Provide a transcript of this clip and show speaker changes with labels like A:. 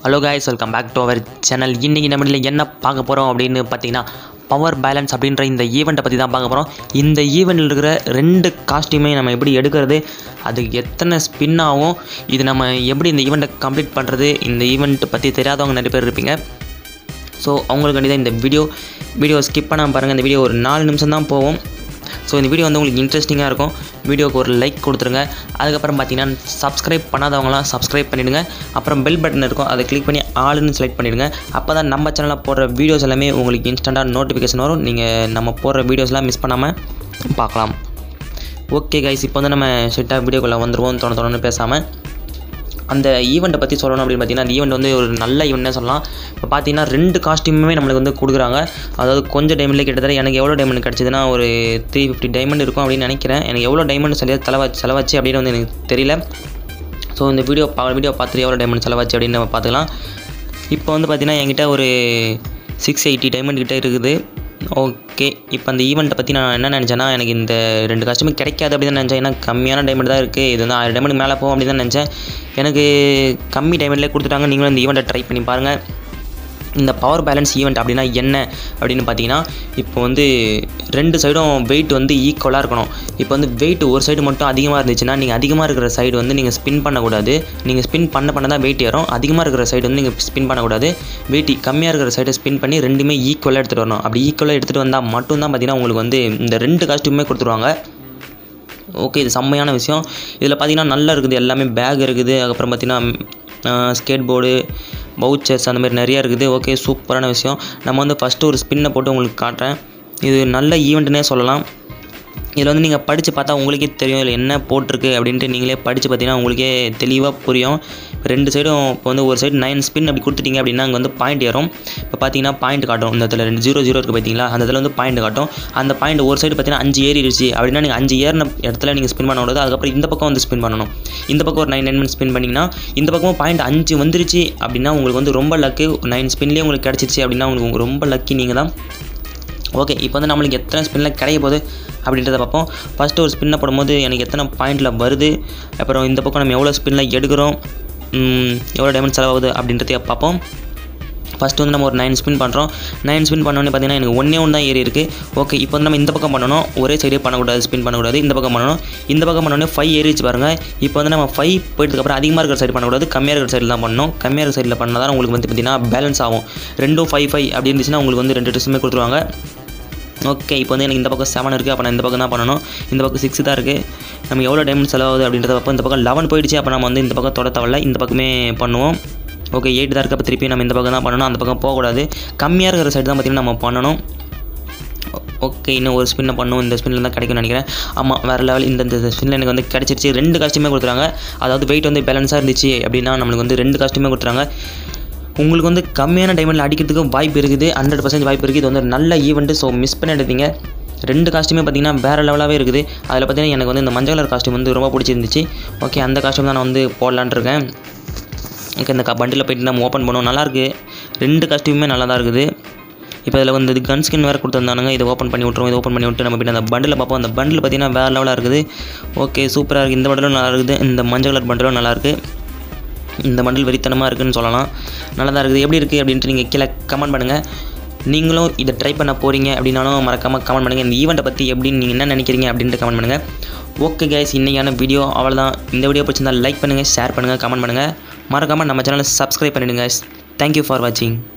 A: hello guys welcome back to our channel இன்றைக்கி நம்ம இதில் என்ன பார்க்க போகிறோம் அப்படின்னு பார்த்தீங்கன்னா பவர் பேலன்ஸ் அப்படின்ற இந்த ஈவெண்ட்டை பற்றி தான் பார்க்க போகிறோம் இந்த ஈவெண்ட்டில் இருக்கிற ரெண்டு காஸ்டியூமே நம்ம எப்படி எடுக்கிறது அதுக்கு எத்தனை ஸ்பின் ஆகும் இது நம்ம எப்படி இந்த ஈவெண்ட்டை கம்ப்ளீட் பண்ணுறது இந்த ஈவெண்ட் பற்றி தெரியாதவங்க நிறைய பேர் இருப்பீங்க ஸோ அவங்களுக்கு தான் இந்த வீடியோ வீடியோ ஸ்கிப் பண்ணாமல் பாருங்கள் இந்த வீடியோ ஒரு நாலு நிமிஷம் தான் போகும் ஸோ இந்த வீடியோ வந்து உங்களுக்கு இன்ட்ரெஸ்டிங்காக இருக்கும் வீடியோக்கு ஒரு லைக் கொடுத்துருங்க அதுக்கப்புறம் பார்த்தீங்கன்னா சப்ஸ்கிரைப் பண்ணாதவங்களாம் சப்ஸ்கிரைப் பண்ணிவிடுங்க அப்புறம் பெல் பட்டன் இருக்கும் அதை கிளிக் பண்ணி ஆளுன்னு செலக்ட் பண்ணிவிடுங்க அப்போ தான் நம்ம சேனலில் போடுற வீடியோஸ் எல்லாமே உங்களுக்கு இன்ஸ்டண்ட்டாக நோட்டிஃபிகேஷன் வரும் நீங்கள் நம்ம போடுற வீடியோஸ்லாம் மிஸ் பண்ணாமல் பார்க்கலாம் ஓகே கைஸ் இப்போ வந்து நம்ம ஸ்ட்ரிக்டாக வீடியோக்குள்ளே வந்துடுவோம் தோண தோணுன்னு பேசாமல் அந்த ஈவெண்ட்டை பற்றி சொல்லணும் அப்படின்னு பார்த்தீங்கன்னா அந்த ஈவெண்ட் வந்து ஒரு நல்ல ஈவெண்ட்னே சொல்லலாம் இப்போ பார்த்தீங்கன்னா ரெண்டு காஸ்டியூமே நம்மளுக்கு வந்து கொடுக்குறாங்க அதாவது கொஞ்சம் டைமண்ட்லேயே கிட்டத்தட்ட எனக்கு எவ்வளோ டைமண்ட் கிடச்சிதுன்னா ஒரு த்ரீ ஃபிஃப்டி டைமண்ட் இருக்கும் அப்படின்னு நினைக்கிறேன் எனக்கு எவ்வளோ டைமண்ட் சரியாக செலவாச்சு செலவாச்சு அப்படின்னு வந்து எனக்கு தெரியல ஸோ இந்த வீடியோ பா வீடியோ பார்த்துட்டு எவ்வளோ டைமண்ட் செலவாச்சு அப்படின்னு நம்ம பார்த்துக்கலாம் இப்போ வந்து பார்த்தீங்கன்னா என்கிட்ட ஒரு சிக்ஸ் எயிட்டி டைமண்ட் கிட்டே இருக்குது ஓகே இப்போ அந்த ஈவெண்ட்டை பற்றி நான் என்ன நினச்சேன்னா எனக்கு இந்த ரெண்டு காஸ்ட்யூமே கிடைக்காது அப்படி தான் நினச்சேன் ஏன்னா கம்மியான டைமண்ட் தான் இருக்குது இது வந்து ஆயிரம் டைமண்ட் மேலே போகும் அப்படி தான் நினச்சேன் எனக்கு கம்மி டைமண்ட்லேயே கொடுத்துட்டாங்க நீங்களும் இந்த ஈவெண்ட்டை ட்ரை பண்ணி பாருங்கள் இந்த பவர் பேலன்ஸ் ஈவெண்ட் அப்படின்னா என்ன அப்படின்னு பார்த்தீங்கன்னா இப்போ வந்து ரெண்டு சைடும் வெயிட் வந்து ஈக்குவலாக இருக்கணும் இப்போ வந்து வெயிட் ஒரு சைடு மட்டும் அதிகமாக இருந்துச்சுன்னா நீங்கள் அதிகமாக இருக்கிற சைடு வந்து நீங்கள் ஸ்பின் பண்ணக்கூடாது நீங்கள் ஸ்பின் பண்ண பண்ண தான் வெயிட் ஏறும் அதிகமாக இருக்கிற சைடு வந்து நீங்கள் ஸ்பின் பண்ணக்கூடாது வெயிட் கம்மியாக இருக்கிற சைடை ஸ்பின் பண்ணி ரெண்டுமே ஈக்குவலாக எடுத்துகிட்டு வரணும் அப்படி ஈக்குவலாக எடுத்துகிட்டு வந்தால் மட்டும்தான் பார்த்தீங்கன்னா உங்களுக்கு வந்து இந்த ரெண்டு காஸ்ட்யூமே கொடுத்துருவாங்க ஓகே இது செம்மையான விஷயம் இதில் பார்த்தீங்கன்னா நல்லா இருக்குது எல்லாமே பேக் இருக்குது அதுக்கப்புறம் பார்த்தீங்கன்னா ஸ்கேட் போர்டு பவுச்சர்ஸ் அந்த மாதிரி நிறையா இருக்குது ஓகே சூப்பரான விஷயம் நம்ம வந்து ஃபஸ்ட்டு ஒரு ஸ்பின்னை போட்டு உங்களுக்கு காட்டுறேன் இது நல்ல ஈவெண்ட்டுனே சொல்லலாம் இதில் வந்து நீங்கள் படித்து பார்த்தா உங்களுக்கே தெரியும் இதில் என்ன போட்டிருக்கு அப்படின்ட்டு நீங்களே படித்து பார்த்தீங்கன்னா உங்களுக்கே தெளிவாக புரியும் இப்போ ரெண்டு சைடும் இப்போ வந்து ஒரு சைடு நைன் ஸ்பின் அப்படி கொடுத்துட்டீங்க அப்படின்னா அங்கே வந்து பாயிண்ட் ஏறும் இப்போ பார்த்தீங்கன்னா பாயிண்ட் காட்டும் இந்த இடத்துல ரெண்டு ஜீரோ ஜீரோ இருக்குது பார்த்தீங்களா அந்த இடத்துல வந்து பாயிண்ட் காட்டும் அந்த பாயிண்ட் ஒரு சைடு பார்த்தீங்கன்னா அஞ்சு ஏறிடுச்சு அப்படின்னா நீங்கள் அஞ்சு ஏறின இடத்துல நீங்கள் ஸ்பின் பண்ண கூடாது அதுக்கப்புறம் இந்த பக்கம் வந்து ஸ்பின் பண்ணணும் இந்த பக்கம் ஒரு நைன் நைன் மினிட் ஸ்பின் பண்ணிங்கன்னா இந்த பக்கமும் பாயிண்ட் அஞ்சு வந்துருச்சு அப்படின்னா உங்களுக்கு வந்து ரொம்ப லக்கு நைன் ஸ்பின்லேயே உங்களுக்கு கிடச்சிருச்சு அப்படின்னா உங்களுக்கு ரொம்ப லக்கி நீங்கள் தான் ஓகே இப்போ வந்து நம்மளுக்கு எத்தனை ஸ்பின்னில் கிடைக்க போகுது அப்படின்றத பார்ப்போம் ஃபஸ்ட்டு ஒரு ஸ்பின்னை போடும்போது எனக்கு எத்தனை பாயிண்டில் வருது அப்புறம் இந்த பக்கம் நம்ம எவ்வளோ ஸ்பின்னில் எடுக்கிறோம் எவ்வளோ டைமண்ட் செலவாகுது அப்படின்றத பார்ப்போம் ஃபஸ்ட்டு வந்து நம்ம ஒரு நைன் ஸ்பின் பண்ணுறோம் நைன் ஸ்பின் பண்ணோன்னே பார்த்தீங்கன்னா எனக்கு ஒன்றே ஒன்று தான் ஏறி இருக்குது ஓகே இப்போ வந்து நம்ம இந்த பக்கம் பண்ணணும் ஒரே சைடே பண்ணக்கூடாது ஸ்பின் பண்ணக்கூடாது இந்த பக்கம் பண்ணணும் இந்த பக்கம் பண்ணோன்னே ஃபைவ் ஏறிச்சு பாருங்கள் இப்போ வந்து நம்ம ஃபைவ் போயிட்டதுக்கப்புறம் அதிகமாக இருக்கிற சைடு பண்ணக்கூடாது கம்மியாக இருக்கிற சைடில் தான் பண்ணணும் கம்மியாக இருக்கிற சைடில் பண்ணால் தான் உங்களுக்கு வந்து பார்த்தீங்கன்னா பேலன்ஸ் ஆகும் ரெண்டும் ஃபைவ் ஃபைவ் அப்படி இருந்துச்சுன்னா உங்களுக்கு வந்து ரெண்டு ட்ரெஸ்ஸுமே கொடுத்துருவாங்க ஓகே இப்போ வந்து எனக்கு இந்த பக்கம் செவன் இருக்குது அப்போ நான் இந்த பக்கம் தான் பண்ணணும் இந்த பக்கம் சிக்ஸ் தான் இருக்குது நம்ம எவ்வளோ டைமண்ட் செலவாகுது அப்படின்றத பார்ப்போம் இந்த பக்கம் லெவன் போயிடுச்சு அப்போ நம்ம வந்து இந்த பக்கம் தொட தேவையில்ல இந்த பக்கமே பண்ணுவோம் ஓகே எயிட் தான் இருக்குது அப்போ திருப்பி நம்ம இந்த பக்கம் தான் பண்ணணும் அந்த பக்கம் போகக்கூடாது கம்மியாக இருக்கிற சைடு தான் பார்த்திங்கன்னா நம்ம பண்ணணும் ஓகே இன்னும் ஒரு ஸ்பின்னை பண்ணும் இந்த ஸ்பின்னில் தான் கிடைக்கும்னு நினைக்கிறேன் ஆமாம் வேறு லெவல் இந்த இந்த ஸ்பின்னில் எனக்கு வந்து கிடச்சிருச்சு ரெண்டு காஸ்ட்யூமே கொடுத்துறாங்க அதாவது வெயிட் வந்து பேலன்ஸாக இருந்துச்சு அப்படின்னா நம்மளுக்கு வந்து ரெண்டு காஸ்ட்யூமே கொடுத்துறாங்க உங்களுக்கு வந்து கம்மியான டைமண்டில் அடிக்கிறதுக்கு வாய்ப்பு இருக்குது ஹண்ட்ரட் பர்சன்ட் வாய்ப்பு இருக்குது இது வந்து நல்ல ஈவெண்ட்டு ஸோ மிஸ் பண்ணிடுறீங்க ரெண்டு காஸ்ட்யூமே பார்த்தீங்கன்னா வேறு லெவலாகவே இருக்குது அதில் பார்த்தீங்கன்னா எனக்கு வந்து இந்த மஞ்சள் கலர் காஸ்ட்யூம் வந்து ரொம்ப பிடிச்சிருந்துச்சு ஓகே அந்த காஸ்ட்யூம் தான் நான் வந்து போடலான் இருக்கேன் ஓகே இந்த பண்டில் போயிட்டு நம்ம ஓப்பன் பண்ணுவோம் நல்லாயிருக்கு ரெண்டு காஸ்ட்யூமே நல்லா தான் இருக்குது இப்போ இதில் வந்து கன் ஸ்கின் வேறு கொடுத்துருந்தானுங்க இதை ஓப்பன் பண்ணி விட்ருவோம் இதை ஓப்பன் பண்ணி விட்டு நம்ம போய்ட்டு அந்த பண்டில் பார்ப்போம் அந்த பண்டில் பார்த்தீங்கன்னா வேறு லெவலாக இருக்குது ஓகே சூப்பராக இருக்குது இந்த பண்டலும் நல்லா இருக்குது இந்த மஞ்சள் கலர் பண்டலும் நல்லாயிருக்கு இந்த மண்டல் வெறித்தனமாக இருக்குதுன்னு சொல்லலாம் நல்லா தான் இருக்குது எப்படி இருக்குது அப்படின்ட்டு நீங்கள் கீழே கமெண்ட் பண்ணுங்கள் நீங்களும் இதை ட்ரை பண்ண போகிறீங்க அப்படின்னாலும் மறக்காமல் கமெண்ட் பண்ணுங்கள் இந்த ஈவெண்ட்டை பற்றி எப்படின்னு நீங்கள் என்ன நினைக்கிறீங்க அப்படின்ட்டு கமெண்ட் பண்ணுங்கள் ஓகே கைஸ் இன்றைக்கான வீடியோ அவ்வளோதான் இந்த வீடியோ பிடிச்சிருந்தால் லைக் பண்ணுங்கள் ஷேர் பண்ணுங்கள் கமெண்ட் பண்ணுங்கள் மறக்காமல் நம்ம சேனலை சப்ஸ்கிரைப் பண்ணிவிடுங்க தேங்க்யூ ஃபார் வாட்சிங்